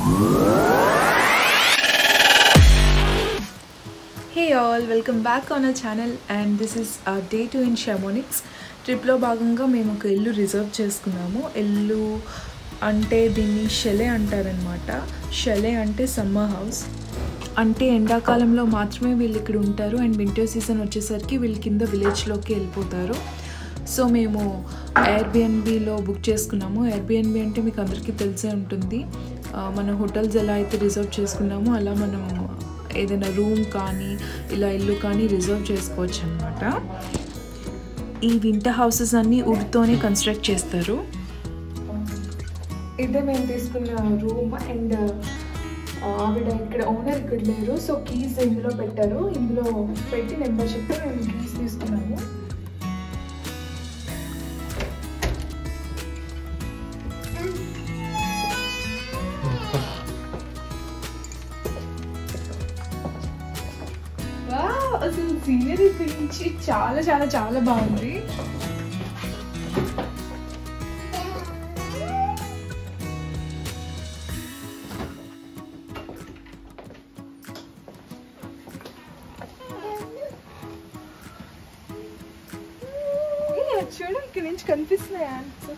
Hey all welcome back on a channel and this is day two in Chamonix ట్రిప్లో భాగంగా మేము ఒక ఇల్లు రిజర్వ్ చేసుకున్నాము ఇల్లు అంటే దీన్ని షెలే అంటారనమాట షెలే అంటే సమ్మర్ హౌస్ అంటే ఎండాకాలంలో మాత్రమే వీళ్ళు ఇక్కడ ఉంటారు అండ్ వింటర్ సీజన్ వచ్చేసరికి వీళ్ళు కింద విలేజ్లోకి వెళ్ళిపోతారు సో మేము ఎయిర్బిఎన్బిలో బుక్ చేసుకున్నాము ఎయిర్బిఎన్బి అంటే మీకు అందరికీ తెలిసే ఉంటుంది ఆ, మన హోటల్స్ ఎలా అయితే రిజర్వ్ చేసుకున్నామో అలా మనం ఏదైనా రూమ్ కానీ ఇలా ఇల్లు కానీ రిజర్వ్ చేసుకోవచ్చు అనమాట ఈ వింటర్ హౌసెస్ అన్నీ వుడ్తోనే కన్స్ట్రక్ట్ చేస్తారు ఇదే మేము తీసుకున్న రూమ్ అండ్ ఆవిడ ఇక్కడ ఓనర్ ఇక్కడ లేరు సో కీస్ ఇందులో పెట్టారు ఇందులో పెట్టి నెంబర్ చెప్తే మేము కీస్ తీసుకున్నాము వావ్, అసలు సీనరీ గురించి చాలా చాలా చాలా బాగుంది ఏ, అది చూడు ఇక్కడ నుంచి కనిపిస్తున్నాయి ఆన్సర్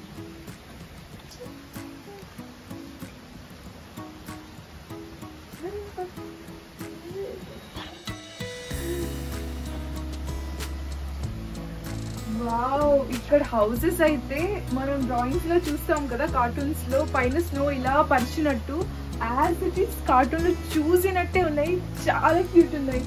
వావ్ ఇక్కడ హౌసెస్ అయితే మనం డ్రాయింగ్స్ లో చూస్తాం కదా కార్టూన్స్ లో పైన స్నో ఇలా పరిచినట్టు యాజ్ ఇట్ ఈస్ కార్టూన్ లో చూసినట్టే ఉన్నాయి చాలా క్యూట్ ఉన్నాయి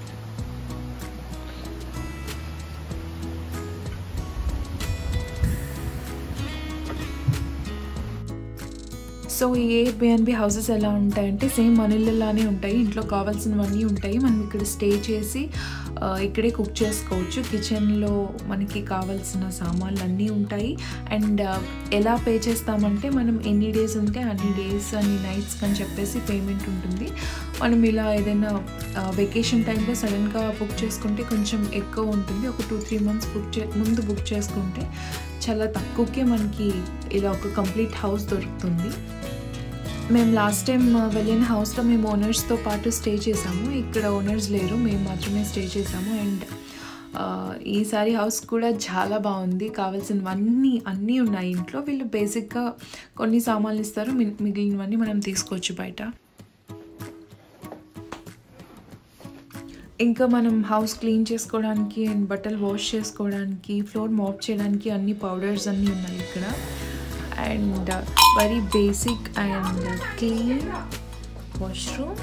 సో ఈ ఏబిఎన్బి హౌసెస్ ఎలా ఉంటాయంటే సేమ్ మనీళ్ళలానే ఉంటాయి ఇంట్లో కావాల్సినవన్నీ ఉంటాయి మనం ఇక్కడ స్టే చేసి ఆ, ఇక్కడే కుక్ చేసుకోవచ్చు కిచెన్లో మనకి కావాల్సిన సామాన్లు అన్నీ ఉంటాయి అండ్ ఆ, ఎలా పే చేస్తామంటే మనం ఎన్ని డేస్ ఉంటే అన్ని డేస్ అన్ని నైట్స్ అని చెప్పేసి పేమెంట్ ఉంటుంది మనం ఇలా ఏదైనా వెకేషన్ టైంలో సడన్గా బుక్ చేసుకుంటే కొంచెం ఎక్కువ ఉంటుంది ఒక టూ త్రీ మంత్స్ బుక్ చే ముందు బుక్ చేసుకుంటే చాలా తక్కువకే మనకి ఇలా ఒక కంప్లీట్ హౌస్ దొరుకుతుంది మేము లాస్ట్ టైం వెళ్ళిన హౌస్లో మేము ఓనర్స్తో పాటు స్టే చేసాము ఇక్కడ ఓనర్స్ లేరు మేము మాత్రమే స్టే చేసాము అండ్ ఈసారి హౌస్ కూడా చాలా బాగుంది కావాల్సినవన్నీ అన్నీ ఉన్నాయి ఇంట్లో వీళ్ళు బేసిక్గా కొన్ని సామాన్లు ఇస్తారు మి- మిగిలినవన్నీ మనం తీసుకోవచ్చు బయట ఇంకా మనం హౌస్ క్లీన్ చేసుకోవడానికి అండ్ బట్టలు వాష్ చేసుకోవడానికి ఫ్లోర్ మాప్ చేయడానికి అన్ని పౌడర్స్ అన్నీ ఉన్నాయి ఇక్కడ and very basic and clean washroom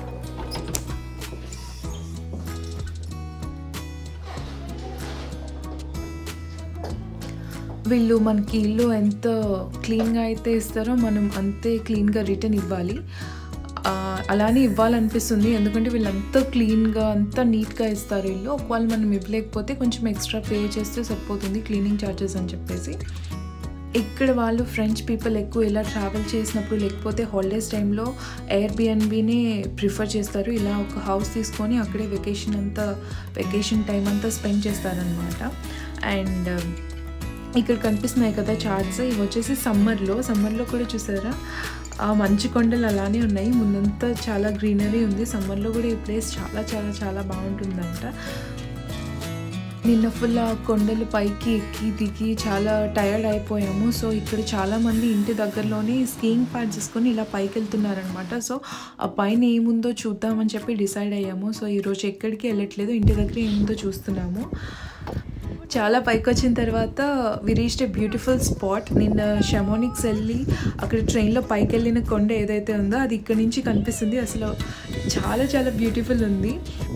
వీళ్ళు మనకి ఇల్లు ఎంత క్లీన్గా అయితే ఇస్తారో మనం అంతే క్లీన్గా రిటర్న్ ఇవ్వాలి ఆ, అలానే ఇవ్వాలనిపిస్తుంది ఎందుకంటే వీళ్ళు అంత క్లీన్గా అంత నీట్గా ఇస్తారు ఇల్లు ఒకవేళ మనం ఇవ్వలేకపోతే కొంచెం ఎక్స్ట్రా పే చేస్తే సరిపోతుంది క్లీనింగ్ ఛార్జెస్ అని చెప్పేసి ఇక్కడ వాళ్ళు ఫ్రెంచ్ పీపుల్ ఎక్కువ ఇలా ట్రావెల్ చేసినప్పుడు లేకపోతే హాలిడేస్ టైంలో ఎయిర్బిఎన్బినే ప్రిఫర్ చేస్తారు ఇలా ఒక హౌస్ తీసుకొని అక్కడే వెకేషన్ అంతా వెకేషన్ టైం అంతా స్పెండ్ చేస్తారనమాట అండ్ ఇక్కడ కనిపిస్తున్నాయి కదా చార్ట్స్ ఇవి వచ్చేసి సమ్మర్లో సమ్మర్లో కూడా చూసారా ఆ మంచు కొండలు అలానే ఉన్నాయి ముందంతా చాలా గ్రీనరీ ఉంది సమ్మర్లో కూడా ఈ ప్లేస్ చాలా చాలా చాలా బాగుంటుందంట నిన్న ఫుల్ ఆ కొండలు పైకి ఎక్కి దిగి చాలా టయర్డ్ అయిపోయాము సో ఇక్కడ చాలా మంది ఇంటి దగ్గరలోనే స్కీయింగ్ ప్యాడ్ చేసుకొని ఇలా పైకి వెళ్తున్నారనమాట సో ఆ పైన ఏముందో చూద్దామని చెప్పి డిసైడ్ అయ్యాము సో ఈరోజు ఎక్కడికి వెళ్ళట్లేదు ఇంటి దగ్గర ఏముందో చూస్తున్నాము చాలా పైకి వచ్చిన తర్వాత we reached a beautiful spot నిన్న షమోనిక్స్ వెళ్ళి అక్కడ ట్రైన్లో పైకి వెళ్ళిన కొండ ఏదైతే ఉందో అది ఇక్కడ నుంచి కనిపిస్తుంది అసలు చాలా చాలా బ్యూటిఫుల్ ఉంది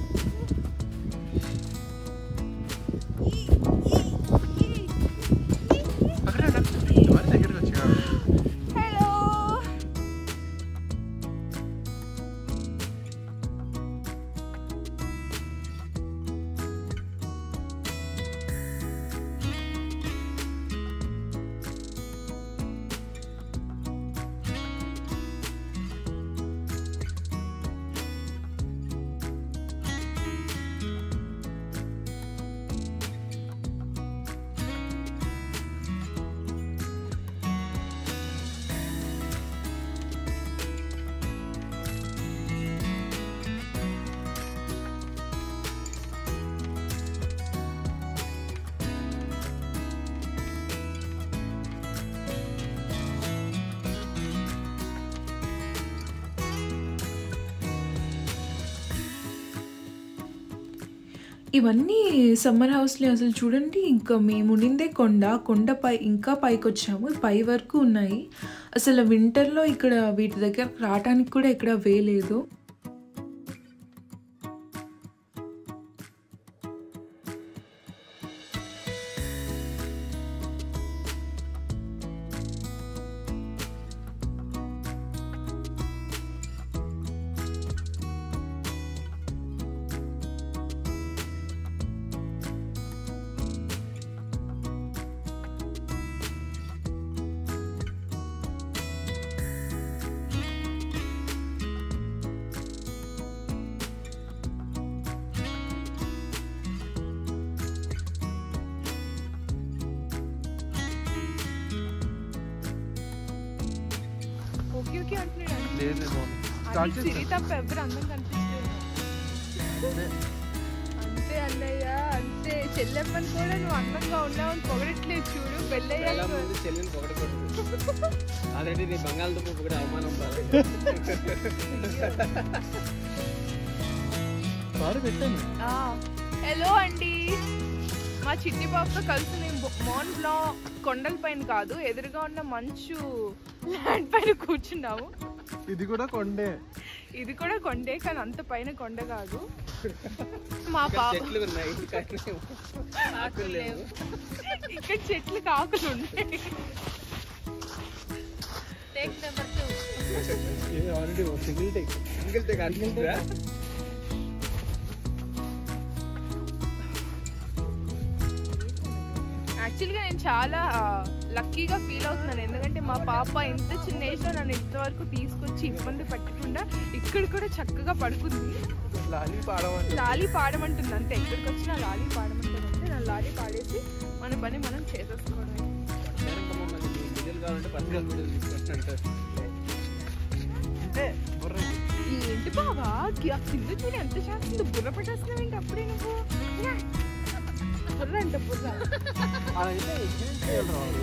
దగ్గరకు వచ్చా ఇవన్నీ సమ్మర్ హౌస్లో అసలు చూడండి ఇంకా మేము ఉండిందే కొండ కొండ పై ఇంకా పైకి వచ్చాము పై వరకు ఉన్నాయి అసలు వింటర్లో ఇక్కడ వీటి దగ్గర రావడానికి కూడా ఎక్కడ వేయలేదు ఓకే ఓకే అంటున్నాడు అంతే. లేదు లేదు అది స్టార్ట్ సిరి తప్ప ఎవరు అందం కనిపించలేదు అంతే అన్నయ్య అంతే చెల్లెమ్మని కూడా నువ్వు అందంగా ఉన్నావని పొగడట్లేదు చూడు చాలా పెళ్ళయ్యాక మంది చెల్లిని పొగడకూడదు ఆల్రెడీ నీ బంగాళదుంప కూడా అవమానం రాదు కారు పెట్టాను హలో అండి మా చిట్టి బాబుతో కలిసి మేము బొ- మోన్ బ్లా కొండల పైన కాదు ఎదురుగా ఉన్న మంచు ల్యాండ్ పైన కూర్చున్నాము ఇది కూడా కొండే ఇది కూడా కొండే కానీ అంత పైన కొండ కాదు మా ఇక్కడ పాప చెట్లు ఉన్నాయి కానీ ఆకులు లేవు ఇక్కడ చెట్లు కాకులు ఉన్నాయి ఇది already single take single take అనిపించరా యాక్చువల్గా నేను చాలా లక్కీగా ఫీల్ అవుతున్నాను ఎందుకంటే మా పాప ఇంత చిన్న ఏజ్లో నన్ను ఇంతవరకు తీసుకొచ్చి ఇబ్బంది పెట్టకుండా ఇక్కడ కూడా చక్కగా పడుకుంది లాలీ పాడమంటే లాలీ పాడమంటుంది అంతే ఎక్కడికి వచ్చినా లాలీ పాడమంటుంది అంతే నా లాలీ పాడేసి మన పని మనం చేసేసుకోవడమే డీజిల్ కావాలంటే పర్సనల్ వీడియో తీసుకుంటారు అంటే బుర్ర ఏంటి బావా కి- ఆ కింద చూడు ఎంత చేస్తుంది బుర్ర పెట్టేస్తున్నావు ఏంటి అప్పుడే నువ్వు యా. బుర్ర అంట బుర్ర అలా అయితే ఏం చేయాలి రావాలి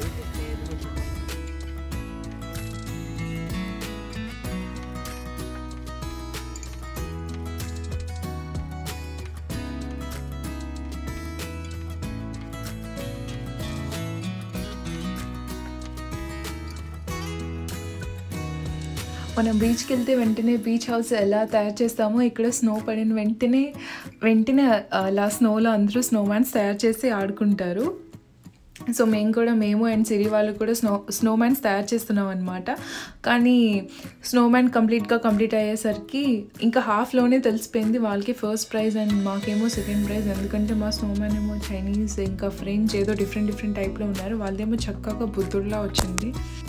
మనం బీచ్కి వెళ్తే వెంటనే బీచ్ హౌస్ ఎలా తయారు చేస్తామో ఇక్కడ స్నో పడిన వెంటనే వెంటనే అలా స్నోలో అందరూ స్నో మ్యాన్స్ తయారు చేసి ఆడుకుంటారు సో మేము కూడా మేము అండ్ సిరి వాళ్ళు కూడా స్నో స్నో మ్యాన్స్ తయారు చేస్తున్నాం అనమాట కానీ స్నో మ్యాన్ కంప్లీట్గా కంప్లీట్ అయ్యేసరికి ఇంకా హాఫ్లోనే తెలిసిపోయింది వాళ్ళకి ఫస్ట్ ప్రైజ్ అండ్ మాకేమో సెకండ్ ప్రైజ్ ఎందుకంటే మా స్నో మ్యాన్ ఏమో చైనీస్ ఇంకా ఫ్రెంచ్ ఏదో డిఫరెంట్ డిఫరెంట్ టైప్లో ఉన్నారు వాళ్ళేమో చక్కగా బుద్ధుడిలా వచ్చింది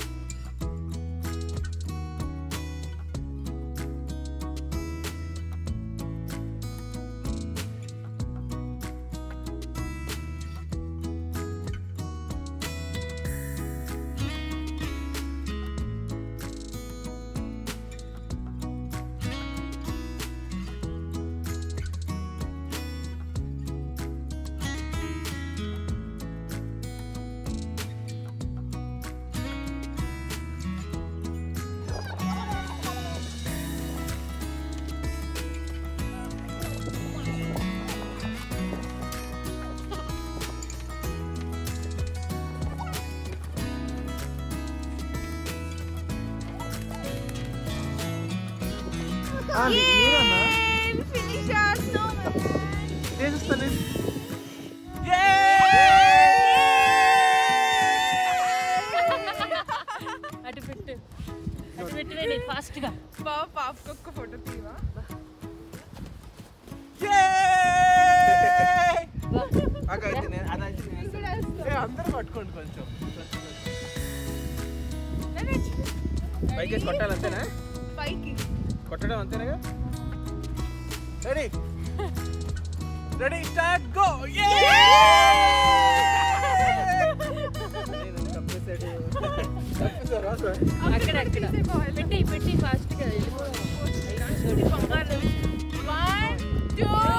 నేనన్నా ఫినిష్ our snowman. చేస్తాను అటు పెట్టు అటు పెట్టు వేడి ఫాస్ట్ గా బావ పాపకు ఒక్క ఫోటో తీవా అయితే నేను అదైతే నేను ఏ, అందరూ పట్టుకోండి కొంచెం పైకి కొట్టాలి అంతేనా పైకి కొట్టడం అంతేనా రెడీ రెడీ స్టార్ట్ గో అక్కడ అక్కడ పెట్టి పెట్టి ఫాస్ట్ గా వెళ్ళిపో బంగారం వన్ టూ